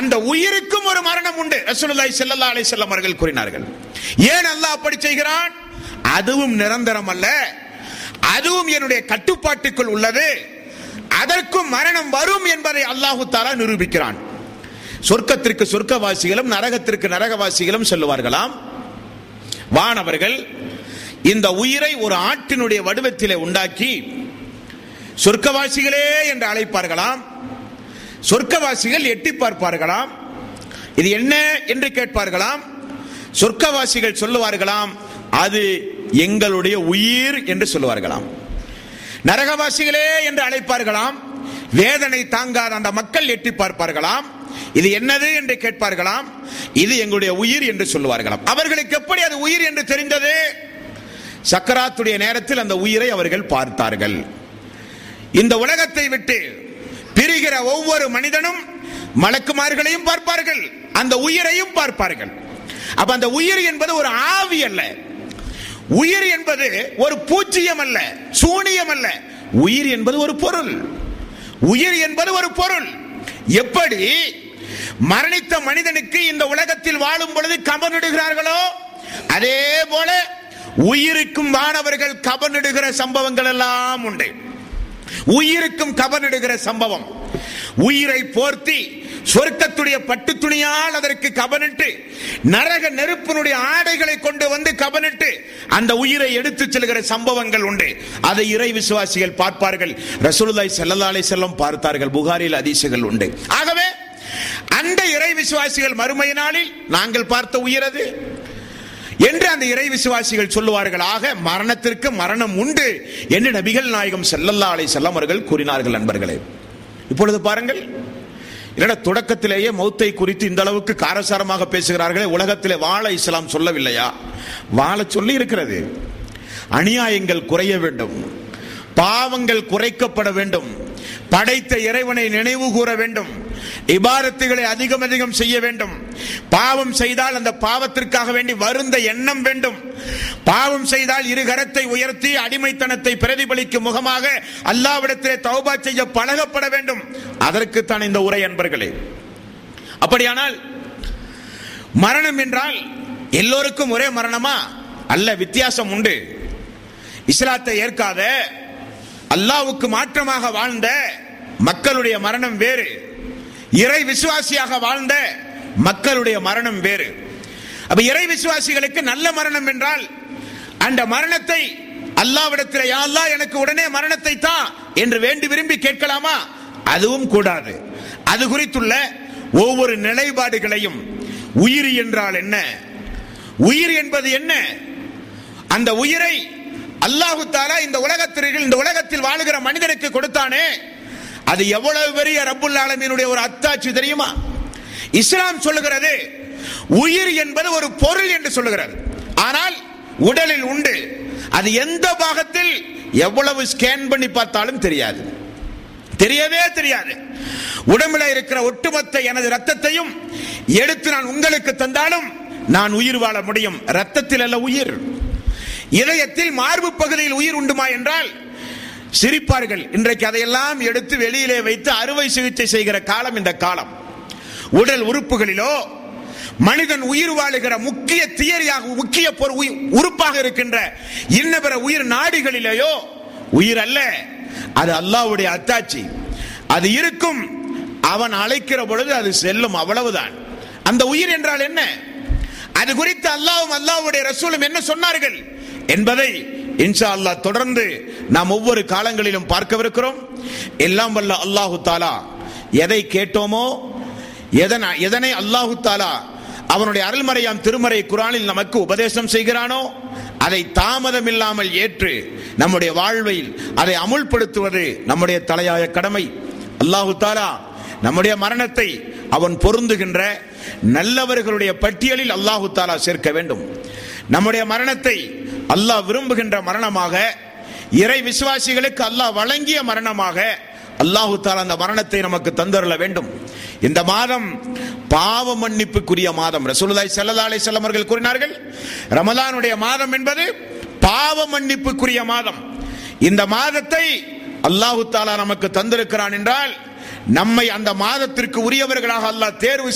அந்த உயிருக்கும் ஒரு மரணம் உண்டு ரசூலுல்லாஹி ஸல்லல்லாஹு அலைஹி வஸல்லம் அவர்கள் கூறினார்கள் ஏன் அல்லாஹ் அப்படி செய்கிறான் அதுவும் நிரந்தரம் அல்ல அதுவும் என்னுடைய கட்டுப்பாட்டுக்குள் உள்ளது அதற்கும் மரணம் வரும் என்பதை அல்லாஹு தாலா நிரூபிக்கிறான் சொர்க்கத்திற்கு சொர்க்கவாசிகளும் நரகத்திற்கு நரகவாசிகளும் சொல்லுவார்களாம் வானவர்கள் இந்த உயிரை ஒரு ஆட்டினுடைய வடிவத்திலே உண்டாக்கி சொர்க்கவாசிகளே என்று அழைப்பார்களாம் சொர்க்கவாசிகள் எட்டி பார்ப்பார்களாம் இது என்ன என்று கேட்பார்களாம் சொர்க்கவாசிகள் சொல்லுவார்களாம் அது எங்களுடைய உயிர் என்று சொல்லுவார்களாம் நரகவாசிகளே என்று அழைப்பார்களாம் வேதனை தாங்காத அந்த மக்கள் எட்டி பார்ப்பார்களாம் இது என்னது என்று கேட்பார்களாம் இது எங்களுடைய உயிர் என்று சொல்லுவார்களாம் அவர்களுக்கு எப்படி அது உயிர் என்று தெரிந்தது சக்கராத்துடைய நேரத்தில் அந்த உயிரை அவர்கள் பார்த்தார்கள் இந்த உலகத்தை விட்டு பிரிகிற ஒவ்வொரு மனிதனும் மலக்குமார்களையும் பார்ப்பார்கள் அந்த உயிரையும் பார்ப்பார்கள் அப்ப அந்த உயிர் என்பது ஒரு ஆவி அல்ல உயிர் என்பது ஒரு பூச்சியம் அல்ல சூனியம் அல்ல உயிர் என்பது ஒரு பொருள் உயிர் என்பது ஒரு பொருள் எப்படி மரணித்த மனிதனுக்கு இந்த உலகத்தில் வாழும் பொழுது கபனிடுகிறார்களோ அதே போல உயிருக்கும் வானவர்கள் கபனிடுகிற சம்பவங்கள் எல்லாம் உண்டு உயிருக்கும் கபனிடுகிற சம்பவம் உயிரை போர்த்தி சொர்க்கத்துடைய பட்டு துணியால் அதற்கு கபனிட்டு நரக நெருப்பினுடைய ஆடைகளை கொண்டு வந்து கபனிட்டு அந்த உயிரை எடுத்துச் செல்கிற சம்பவங்கள் உண்டு அதை இறை விசுவாசிகள் பார்ப்பார்கள் ரசூலுல்லாஹி ஸல்லல்லாஹு அலைஹி வஸல்லம் பார்த்தார்கள் புகாரில் அதிசயங்கள் உண்டு ஆகவே அந்த இறை விசுவாசிகள் மறுமை நாளில் நாங்கள் பார்த்த உயிரது என்று அந்த இறை விசுவாசிகள் சொல்லுவார்கள் ஆக மரணத்திற்கு மரணம் உண்டு என்று நபிகள் நாயகம் ஸல்லல்லாஹு அலைஹி வஸல்லம் அவர்கள் கூறினார்கள் நண்பர்களே இப்பொழுது பாருங்கள் என்னடா தொடக்கத்திலேயே மௌத்தை குறித்து இந்த அளவுக்கு காரசாரமாக பேசுகிறார்களே உலகத்திலே வாழ இஸ்லாம் சொல்லவில்லையா வாழ சொல்லி இருக்கிறது அநியாயங்கள் குறைய வேண்டும் பாவங்கள் குறைக்கப்பட வேண்டும் படைத்த இறைவனை நினைவு கூற வேண்டும் இபாரத்துகளை அதிகம் அதிகம் செய்ய வேண்டும் பாவம் செய்தால் அந்த பாவத்திற்காக வேண்டி வருந்த எண்ணம் வேண்டும் பாவம் செய்தால் இரு கரத்தை உயர்த்தி அடிமைத்தனத்தை பிரதிபலிக்கும் முகமாக அல்லாவிடத்திலே தௌபா செய்ய பழகப்பட வேண்டும் அதற்குத்தான் இந்த உரை அன்பர்களே அப்படியானால் மரணம் என்றால் எல்லோருக்கும் ஒரே மரணமா அல்ல வித்தியாசம் உண்டு இஸ்லாத்தை ஏற்காத அல்லாவுக்கு மாற்றமாக வாழ்ந்த மக்களுடைய மரணம் வேறு இறை விசுவாசியாக வாழ்ந்த மக்களுடைய மரணம் வேறு அப்ப இறை விசுவாசிகளுக்கு நல்ல மரணம் என்றால் அந்த மரணத்தை அல்லாவிடத்தில் யா அல்லாஹ் எனக்கு உடனே மரணத்தை தா என்று வேண்டி விரும்பி கேட்கலாமா அதுவும் கூடாது அது குறித்துள்ள ஒவ்வொரு நிலைப்பாடுகளையும் உயிர் என்றால் என்ன உயிர் என்பது என்ன அந்த உயிரை அல்லாஹு தாலா இந்த உலகத்திற்கு இந்த உலகத்தில் வாழுகிற மனிதனுக்கு கொடுத்தானே அது எவ்வளவு பெரிய ரப்புல் ஆலமீனுடைய ஒரு அத்தாட்சி தெரியுமா இஸ்லாம் சொல்லுகிறது உயிர் என்பது ஒரு பொருள் என்று சொல்லுகிறது ஆனால் உடலில் உண்டு அது எந்த பாகத்தில் எவ்வளவு ஸ்கேன் பண்ணி பார்த்தாலும் தெரியாது தெரியவே தெரியாது உடம்புல இருக்கிற ஒட்டுமொத்த எனது ரத்தத்தையும் எடுத்து நான் உங்களுக்கு தந்தாலும் நான் உயிர் வாழ முடியும் ரத்தத்தில் அல்ல உயிர் இதயத்தில் மார்பு பகுதியில் உயிர் உண்டுமா என்றால் சிரிப்பார்கள் இன்றைக்கு அதையெல்லாம் எடுத்து வெளியிலே வைத்து அறுவை சிகிச்சை செய்கிற காலம் இந்த காலம் உடல் உறுப்புகளிலோ மனிதன் உயிர் வாழுகிற முக்கிய தியரியாக முக்கிய பொரு- உயி- உறுப்பாக இருக்கின்ற இன்ன பிற உயிர் நாடிகளிலேயோ உயிர் அல்ல அது அல்லாஹ்வுடைய அத்தாட்சி அது இருக்கும் அவன் அழைக்கிற பொழுது அது செல்லும் அவ்வளவுதான் அந்த உயிர் என்றால் என்ன அது குறித்து அல்லாஹ்வும் அல்லாஹ்வுடைய ரசூலும் என்ன சொன்னார்கள் என்பதை இன்ஷா அல்லாஹ் தொடர்ந்து நாம் ஒவ்வொரு காலங்களிலும் பார்க்கவிருக்கிறோம் எல்லாம் வல்ல அல்லாஹு தாலா எதை கேட்டோமோ எதனை எதனை அல்லாஹு தாலா அவனுடைய அருள்மறையாம் திருமறை குரானில் நமக்கு உபதேசம் செய்கிறானோ அதை தாமதம் இல்லாமல் ஏற்று நம்முடைய வாழ்வில் அதை அமுல்படுத்துவது நம்முடைய தலையாய கடமை அல்லாஹு தாலா நம்முடைய மரணத்தை அவன் பொருந்துகின்ற நல்லவர்களுடைய பட்டியலில் அல்லாஹு தாலா சேர்க்க வேண்டும் நம்முடைய மரணத்தை அல்லாஹ் விரும்புகின்ற மரணமாக இறை விசுவாசிகளுக்கு அல்லாஹ் வழங்கிய மரணமாக அல்லாஹு தாலா அந்த மரணத்தை நமக்கு தந்தருள வேண்டும் இந்த மாதம் பாவ மன்னிப்புக்குரிய மாதம் ரசூலுல்லாஹி ஸல்லல்லாஹு அலைஹி வஸல்லம் அவர்கள் கூறினார்கள் ரமலானுடைய மாதம் என்பது பாவ மன்னிப்புக்குரிய மாதம் இந்த மாதத்தை அல்லாஹு தாலா நமக்கு தந்திருக்கிறான் என்றால் நம்மை அந்த மாதத்திற்கு உரியவர்களாக அல்லாஹ் தேர்வு